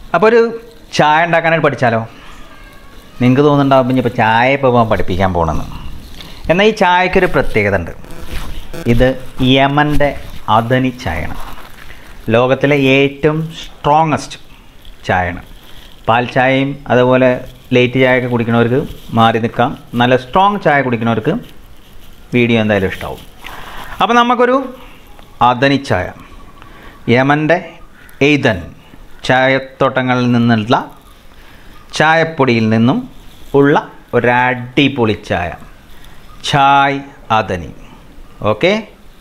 അപ്പോൾ ഒരു ചായ ഉണ്ടാക്കാനായിട്ട് പഠിച്ചാലോ നിങ്ങൾക്ക് തോന്നുന്നുണ്ടാവും ഇനി ഇപ്പോൾ ചായ ഇപ്പോൾ പഠിപ്പിക്കാൻ പോകണമെന്ന് എന്നാൽ ഈ ചായക്കൊരു പ്രത്യേകത ഉണ്ട് ഇത് യമൻ്റെ അദനി ചായയാണ് ലോകത്തിലെ ഏറ്റവും സ്ട്രോങ്ങസ്റ്റ് ചായയാണ് പാൽ ചായയും അതുപോലെ ലേറ്റ് ചായയൊക്കെ കുടിക്കുന്നവർക്ക് മാറി നിൽക്കാം നല്ല സ്ട്രോങ് ചായ കുടിക്കുന്നവർക്ക് വീഡിയോ എന്തായാലും ഇഷ്ടമാവും അപ്പോൾ നമുക്കൊരു അദനി ചായ യമൻ്റെ എയ്തൻ ചായത്തോട്ടങ്ങളിൽ നിന്നുള്ള ചായപ്പൊടിയിൽ നിന്നും ഉള്ള ഒരു അടിപൊളി ചായ ചായ് അദനി ഓക്കെ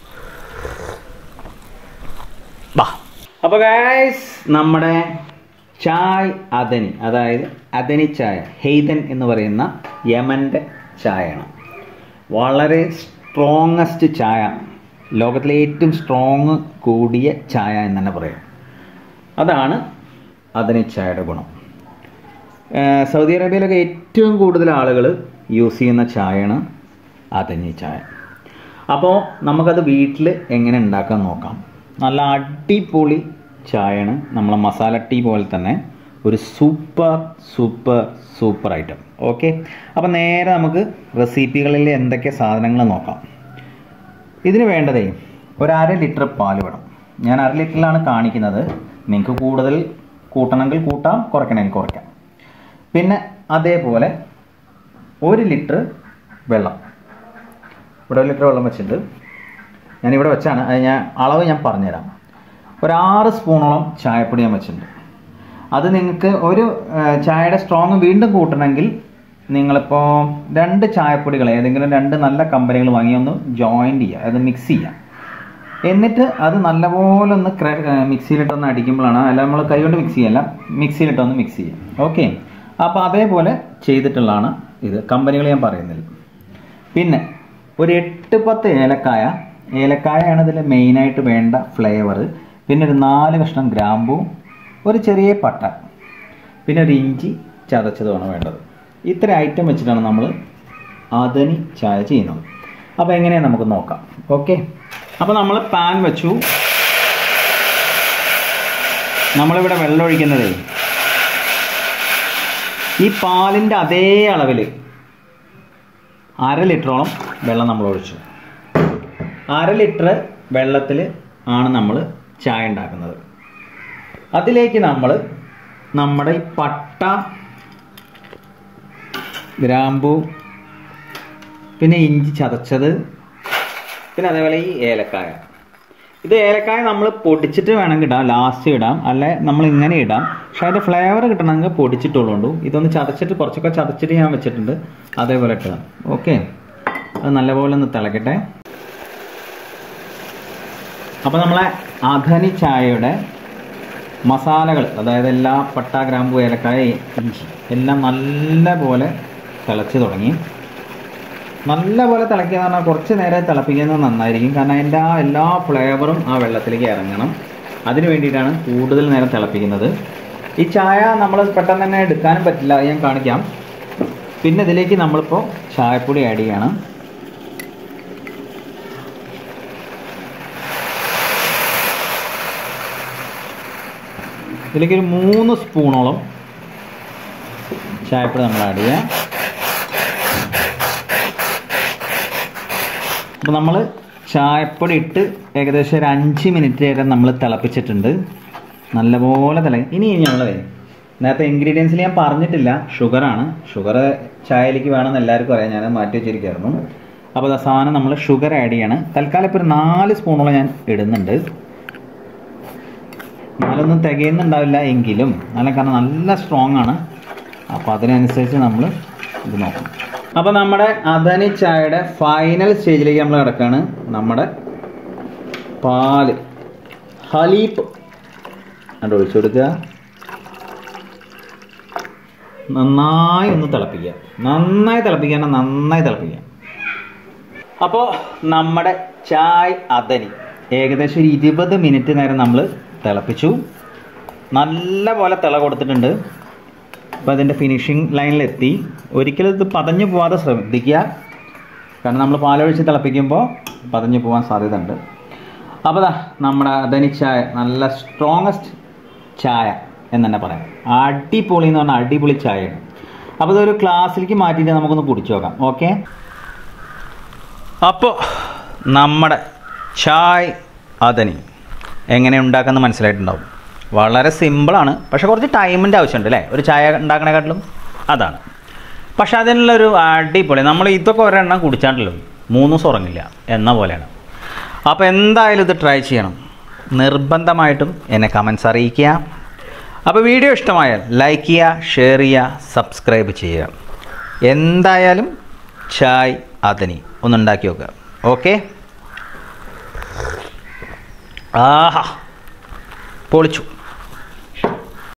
വാ അപ്പോൾ ഗായ്സ് നമ്മുടെ ചായ് അദനി അതായത് അദനി ചായ ഹെയ്തൻ എന്ന് പറയുന്ന യമൻ്റെ ചായയാണ് വളരെ സ്ട്രോങ്ങസ്റ്റ് ചായ ലോകത്തിലെ ഏറ്റവും സ്ട്രോങ് കൂടിയ ചായ എന്ന് തന്നെ പറയാം അതാണ് അദനി ചായയുടെ ഗുണം ഏർ സൗദി അറേബ്യയിലൊക്കെ ഏറ്റവും കൂടുതൽ ആളുകൾ യൂസ് ചെയ്യുന്ന ചായയാണ് അദനി ചായ അപ്പോൾ നമുക്കത് വീട്ടിൽ എങ്ങനെ ഉണ്ടാക്കാൻ നോക്കാം നല്ല അടിപൊളി ചായയാണ് നമ്മളെ മസാല ടീ പോലെ തന്നെ ഒരു super super super item okay അപ്പോൾ നേരെ നമുക്ക് റെസിപ്പികളിൽ എന്തൊക്കെ സാധനങ്ങൾ നോക്കാം ഇതിന് വേണ്ടതേ ഒരു അര ലിറ്റർ പാൽ വേണം ഞാൻ അര ലിറ്ററിലാണ് കാണിക്കുന്നത് നിങ്ങൾക്ക് കൂടുതൽ കൂട്ടണമെങ്കിൽ കൂട്ടാം കുറയ്ക്കണമെങ്കിൽ കുറയ്ക്കാം പിന്നെ അതേപോലെ ഒരു ലിറ്റർ വെള്ളം ഇവിടെ ഒരു ലിറ്റർ വെള്ളം വെച്ചിട്ടുണ്ട് ഞാനിവിടെ വെച്ചാണ് അത് ഞാൻ അളവ് ഞാൻ പറഞ്ഞുതരാം ഒരു ആറ് സ്പൂണോളം ചായപ്പൊടി ഞാൻ വെച്ചിട്ടുണ്ട് അത് നിങ്ങൾക്ക് ഒരു ആ, ചായയുടെ സ്ട്രോങ് വീണ്ടും കൂട്ടണമെങ്കിൽ നിങ്ങളിപ്പോൾ രണ്ട് ചായപ്പൊടികൾ ഏതെങ്കിലും രണ്ട് നല്ല കമ്പനികൾ വാങ്ങി ഒന്ന് ജോയിൻറ്റ് ചെയ്യുക അത് മിക്സ് ചെയ്യുക എന്നിട്ട് അത് നല്ലപോലെ ഒന്ന് ക്ര മിക്സിയിലിട്ടൊന്ന് അടിക്കുമ്പോഴാണ് അല്ല നമ്മൾ കൈ കൊണ്ട് മിക്സ് ചെയ്യല്ല മിക്സിയിലിട്ടൊന്ന് മിക്സ് ചെയ്യാം ഓക്കെ അപ്പോൾ അതേപോലെ ചെയ്തിട്ടുള്ളതാണ് ഇത് കമ്പനികൾ ഞാൻ പറയുന്നില്ല പിന്നെ ഒരു എട്ട് പത്ത് ഏലക്കായ ഏലക്കായാണ് ഇതിൽ മെയിനായിട്ട് വേണ്ട ഫ്ലേവർ പിന്നെ ഒരു നാല് കഷ്ണം ഗ്രാമ്പൂ ഒരു ചെറിയ പട്ട പിന്നെ ഒരു ഇഞ്ചി ചതച്ചതുമാണ് വേണ്ടത് ഇത്ര ഐറ്റം വെച്ചിട്ടാണ് നമ്മൾ അതനി ചായ ചെയ്യുന്നത് അപ്പോൾ എങ്ങനെയാണ് നമുക്ക് നോക്കാം ഓക്കെ അപ്പോൾ നമ്മൾ പാൻ വെച്ചു നമ്മളിവിടെ വെള്ളം ഒഴിക്കുന്നതേ ഈ പാലിൻ്റെ അതേ അളവിൽ അര ലിറ്ററോളം വെള്ളം നമ്മൾ ഒഴിച്ചു അര ലിറ്റർ വെള്ളത്തിൽ ആണ് നമ്മൾ ചായ ഉണ്ടാക്കുന്നത് അതിലേക്ക് നമ്മൾ നമ്മുടെ ഈ പട്ട ഗ്രാമ്പു പിന്നെ ഇഞ്ചി ചതച്ചത് പിന്നെ അതേപോലെ ഈ ഏലക്കായ ഇത് ഏലക്കായ നമ്മൾ പൊടിച്ചിട്ട് വേണമെങ്കിൽ ഇടാം ലാസ്റ്റ് ഇടാം അല്ലെ നമ്മൾ ഇങ്ങനെ ഇടാം പക്ഷെ അതിൻ്റെ ഫ്ലേവർ കിട്ടണമെങ്കിൽ പൊടിച്ചിട്ടുള്ളൂ ഇതൊന്ന് ചതച്ചിട്ട് കുറച്ചൊക്കെ ചതച്ചിട്ട് ഞാൻ വെച്ചിട്ടുണ്ട് അതേപോലെ ഇട്ടതാണ് ഓക്കെ അത് നല്ലപോലെ ഒന്ന് തിളക്കട്ടെ അപ്പോൾ നമ്മളെ അധനി ചായയുടെ മസാലകൾ അതായത് എല്ലാ പട്ട ഗ്രാമ്പു ഏലക്കായ ഇഞ്ചി എല്ലാം നല്ലപോലെ തിളച്ച് തുടങ്ങി നല്ലപോലെ തിളക്കുക എന്ന് പറഞ്ഞാൽ കുറച്ച് നേരം തിളപ്പിക്കുന്നത് നന്നായിരിക്കും കാരണം അതിൻ്റെ ആ എല്ലാ ഫ്ലേവറും ആ വെള്ളത്തിലേക്ക് ഇറങ്ങണം അതിന് വേണ്ടിയിട്ടാണ് കൂടുതൽ നേരം തിളപ്പിക്കുന്നത് ഈ ചായ നമ്മൾ പെട്ടെന്ന് തന്നെ എടുക്കാനും പറ്റില്ല അത് ഞാൻ കാണിക്കാം പിന്നെ ഇതിലേക്ക് നമ്മളിപ്പോൾ ചായപ്പൊടി ആഡ് ചെയ്യണം ഇതിലേക്ക് ഒരു മൂന്ന് സ്പൂണോളം ചായപ്പൊടി നമ്മൾ ആഡ് ചെയ്യാം അപ്പോൾ നമ്മൾ ചായപ്പൊടി ഇട്ട് ഏകദേശം ഒരു അഞ്ച് മിനിറ്റ് നേരം നമ്മൾ തിളപ്പിച്ചിട്ടുണ്ട് നല്ലപോലെ തിള ഇനി ഞങ്ങൾ നേരത്തെ ഇൻഗ്രീഡിയൻസിൽ ഞാൻ പറഞ്ഞിട്ടില്ല ഷുഗറാണ് ഷുഗർ ചായയിലേക്ക് വേണമെന്ന് എല്ലാവർക്കും അറിയാം ഞാൻ മാറ്റി വെച്ചിരിക്കുകയായിരുന്നു അപ്പോൾ ദാ സാധനം നമ്മൾ ഷുഗർ ആഡ് ചെയ്യാണ് തൽക്കാലം ഇപ്പോൾ ഒരു നാല് സ്പൂണോളം ഞാൻ ഇടുന്നുണ്ട് നാലൊന്നും തികയുന്നുണ്ടാവില്ല എങ്കിലും നല്ല കാരണം നല്ല സ്ട്രോങ് ആണ് അപ്പോൾ അതിനനുസരിച്ച് നമ്മൾ ഇത് നോക്കണം അപ്പോൾ നമ്മുടെ അദനി ചായയുടെ ഫൈനൽ സ്റ്റേജിലേക്ക് നമ്മൾ കിടക്കുകയാണ് നമ്മുടെ പാല് ഹലീപ്പ് അത് ഒഴിച്ചു കൊടുക്കുക നന്നായി ഒന്ന് തിളപ്പിക്കുക നന്നായി തിളപ്പിക്കുക നന്നായി തിളപ്പിക്കുക അപ്പോൾ നമ്മുടെ ചായ് അദനി ഏകദേശം ഒരു ഇരുപത് മിനിറ്റ് നേരം നമ്മൾ തിളപ്പിച്ചു നല്ല പോലെ തിള കൊടുത്തിട്ടുണ്ട് അപ്പോൾ അതിൻ്റെ ഫിനിഷിങ് ലൈനിലെത്തി ഒരിക്കലും ഇത് പതഞ്ഞു പോവാതെ ശ്രദ്ധിക്കുക കാരണം നമ്മൾ പാലൊഴിച്ച് തിളപ്പിക്കുമ്പോൾ പതഞ്ഞു പോകാൻ സാധ്യത ഉണ്ട് അപ്പോൾ ദാ നമ്മുടെ അദനി ചായ നല്ല സ്ട്രോങ്ങസ്റ്റ് ചായ എന്ന് തന്നെ പറയാം അടിപൊളി എന്ന് പറഞ്ഞാൽ അടിപൊളി ചായയാണ് അപ്പോൾ ഇതൊരു ഗ്ലാസ്സിലേക്ക് മാറ്റിയിട്ട് നമുക്കൊന്ന് കുടിച്ചു നോക്കാം ഓക്കെ അപ്പോൾ നമ്മുടെ ചായ് അതനി എങ്ങനെ ഉണ്ടാക്കുന്നത് മനസ്സിലായിട്ടുണ്ടാവും വളരെ സിമ്പിളാണ് പക്ഷേ കുറച്ച് ടൈമിൻ്റെ ആവശ്യമുണ്ട് അല്ലേ ഒരു ചായ ഉണ്ടാക്കണേക്കാട്ടിലും അതാണ് പക്ഷേ അതിനുള്ളൊരു അടിപൊളി നമ്മൾ ഇതൊക്കെ ഒരെണ്ണം കുടിച്ചാണ്ടല്ലോ മൂന്ന് ദിവസം ഉറങ്ങില്ല എന്ന പോലെയാണ് അപ്പോൾ എന്തായാലും ഇത് ട്രൈ ചെയ്യണം നിർബന്ധമായിട്ടും എന്നെ കമൻസ് അറിയിക്കുക അപ്പോൾ വീഡിയോ ഇഷ്ടമായാൽ ലൈക്ക് ചെയ്യുക ഷെയർ ചെയ്യുക സബ്സ്ക്രൈബ് ചെയ്യുക എന്തായാലും ചായ് അതനി ഒന്നുണ്ടാക്കി നോക്കുക ഓക്കെ ആഹാ പൊളിച്ചു